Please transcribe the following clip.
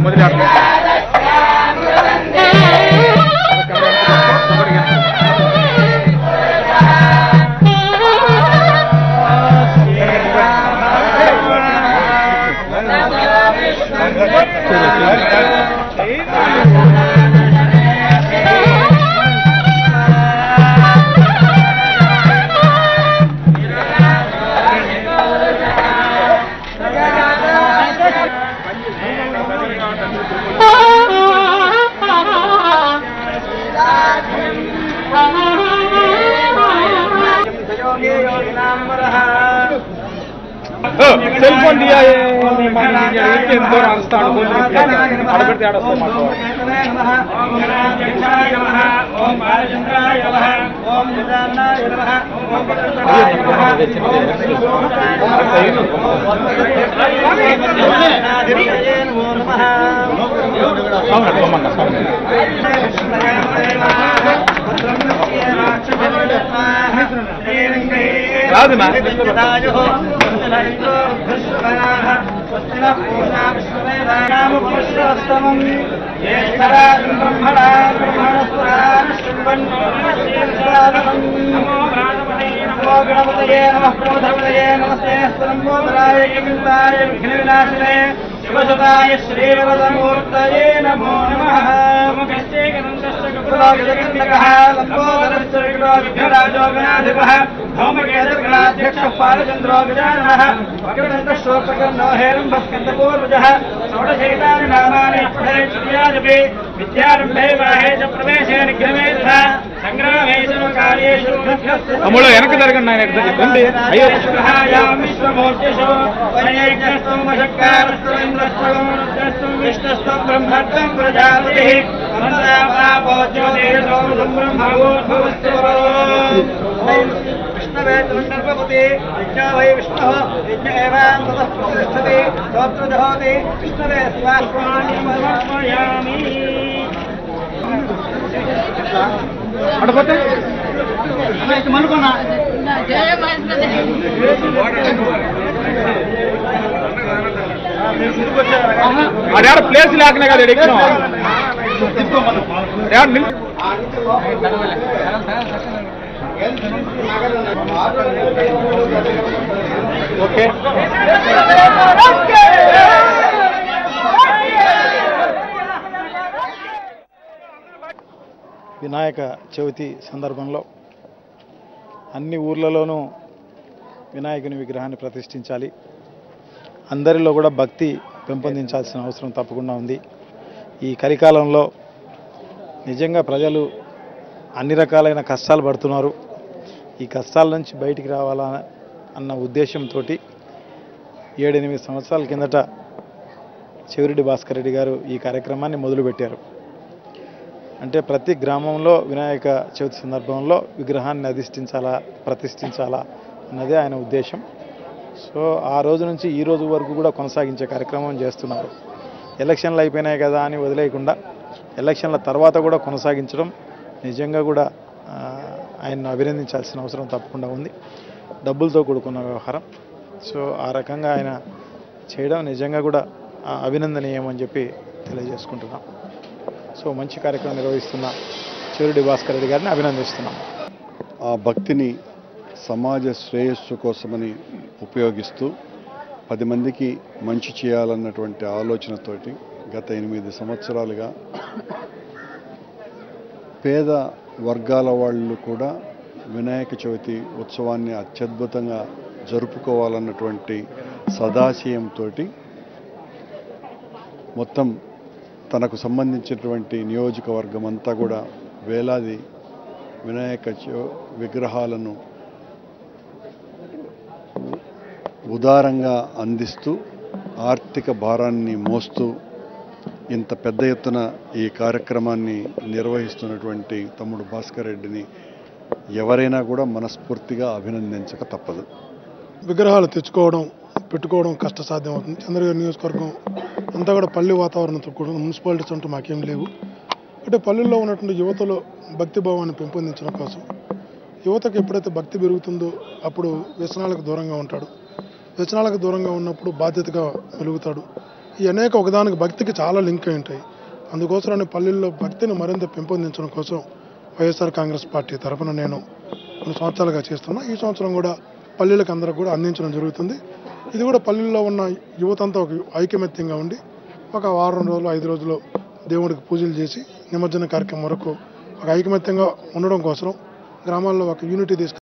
మొదటి ఆట cell phone దియా ఎంతో రాస్తాడు అడగడితే ఆడొస్తాం మాకు అవును బొమ్మన్న రాదు నా శివసుతాయ శ్రీవరమూర్తయే నమో నమః ధూమకేతగ్రహాధ్యక్ష పాలచంద్రో గజాననః వక్రదంతశ్రోత్రకర్ణో హేరంభస్కందపూర్వజः షోడశైతాని నామాని పఠయత్యాదపి విద్యారంభే వాహే చ ప్రవేశే నిగ్రమే తథా సంగ్రామే చ కార్యేషు తమ్ముళ్ళు వెనక్కి జరగండి ఆయన రండి అయ్యో విశ్వమూర్తిషు విష్ణుస్వం బ్రహ్మత్వం ప్రజాపతి విష్ణవే త్రిగర్భవతి యజ్ఞ వై విష్ణు యజ్ఞ ఏవాం తతః ప్రతిష్టతి స్తోత్రజహోతి విష్ణవే స్వాస్వామి అడపోతే మనుకున్నా ఆడ ప్లేస్ లేకనే కదా ఎక్కినాం ఆడ నిల్ ఓకే వినాయక చవితి సందర్భంలో అన్ని ఊర్లలోనూ వినాయకుని విగ్రహాన్ని ప్రతిష్ఠించాలి అందరిలో కూడా భక్తి పెంపొందించాల్సిన అవసరం తప్పకుండా ఉంది ఈ కలికాలంలో నిజంగా ప్రజలు అన్ని రకాలైన కష్టాలు పడుతున్నారు ఈ కష్టాల నుంచి బయటికి రావాలా అన్న ఉద్దేశంతో ఏడెనిమిది సంవత్సరాల కిందట చెవిరెడ్డి భాస్కర్ రెడ్డి గారు ఈ కార్యక్రమాన్ని మొదలుపెట్టారు అంటే ప్రతి గ్రామంలో వినాయక చవితి సందర్భంలో విగ్రహాన్ని అధిష్ఠించాలా ప్రతిష్ఠించాలా అన్నదే ఆయన ఉద్దేశం సో ఆ రోజు నుంచి ఈ రోజు వరకు కూడా కొనసాగించే కార్యక్రమం చేస్తున్నారు ఎలక్షన్లు అయిపోయినాయి కదా అని వదిలేయకుండా ఎలక్షన్ల తర్వాత కూడా కొనసాగించడం నిజంగా కూడా ఆ, ఆయన్ను అభినందించాల్సిన అవసరం తప్పకుండా ఉంది డబ్బులతో కూడుకున్న వ్యవహారం సో ఆ రకంగా ఆయన చేయడం నిజంగా కూడా ఆ, అభినందనీయం అని చెప్పి తెలియజేసుకుంటున్నాం సో మంచి కార్యక్రమం నిర్వహిస్తున్న చిరుడి భాస్కర్ రెడ్డి గారిని అభినందిస్తున్నాం ఆ భక్తిని సమాజ శ్రేయస్సు కోసమని ఉపయోగిస్తూ పది మందికి మంచి చేయాలన్నటువంటి ఆలోచనతోటి గత ఎనిమిది సంవత్సరాలుగా పేద వర్గాల వాళ్ళు కూడా వినాయక చవితి ఉత్సవాన్ని అత్యద్భుతంగా జరుపుకోవాలన్నటువంటి సదాశయంతో మొత్తం తనకు సంబంధించినటువంటి నియోజకవర్గం అంతా కూడా వేలాది వినాయక చ- విగ్రహాలను ఉదారంగా అందిస్తూ ఆర్థిక భారాన్ని మోస్తూ ఇంత పెద్ద ఎత్తున ఈ కార్యక్రమాన్ని నిర్వహిస్తున్నటువంటి తమ్ముడు భాస్కర్ రెడ్డిని ఎవరైనా కూడా మనస్ఫూర్తిగా అభినందించక తప్పదు విగ్రహాలు తెచ్చుకోవడం పెట్టుకోవడం కష్టసాధ్యం అవుతుంది చంద్రగిరి నియోజకవర్గం అంతా కూడా పల్లి వాతావరణంతో కూడా మున్సిపాలిటీస్ అంటూ మాకేం లేవు అంటే పల్లెల్లో ఉన్నటువంటి యువతలో భక్తి భావాన్ని పెంపొందించడం కోసం యువతకు ఎప్పుడైతే భక్తి పెరుగుతుందో అప్పుడు వ్యసనాలకు దూరంగా ఉంటాడు వ్యసనాలకు దూరంగా ఉన్నప్పుడు బాధ్యతగా మెలుగుతాడు ఈ అనేక ఒకదానికి భక్తికి చాలా లింక్ అయి ఉంటాయి అందుకోసమని పల్లెల్లో భక్తిని మరింత పెంపొందించడం కోసం వైఎస్ఆర్ కాంగ్రెస్ పార్టీ తరఫున నేను కొన్ని సంవత్సరాలుగా చేస్తున్నా ఈ సంవత్సరం కూడా పల్లెలకు అందరికి కూడా అందించడం జరుగుతుంది ఇది కూడా పల్లెల్లో ఉన్న యువతంతా ఒక ఐకమత్యంగా ఉండి ఒక వారం రోజులు ఐదు రోజులు దేవుడికి పూజలు చేసి నిమజ్జన కార్యక్రమం వరకు ఒక ఐకమత్యంగా ఉండడం కోసం గ్రామాల్లో ఒక యూనిటీ తీసుకు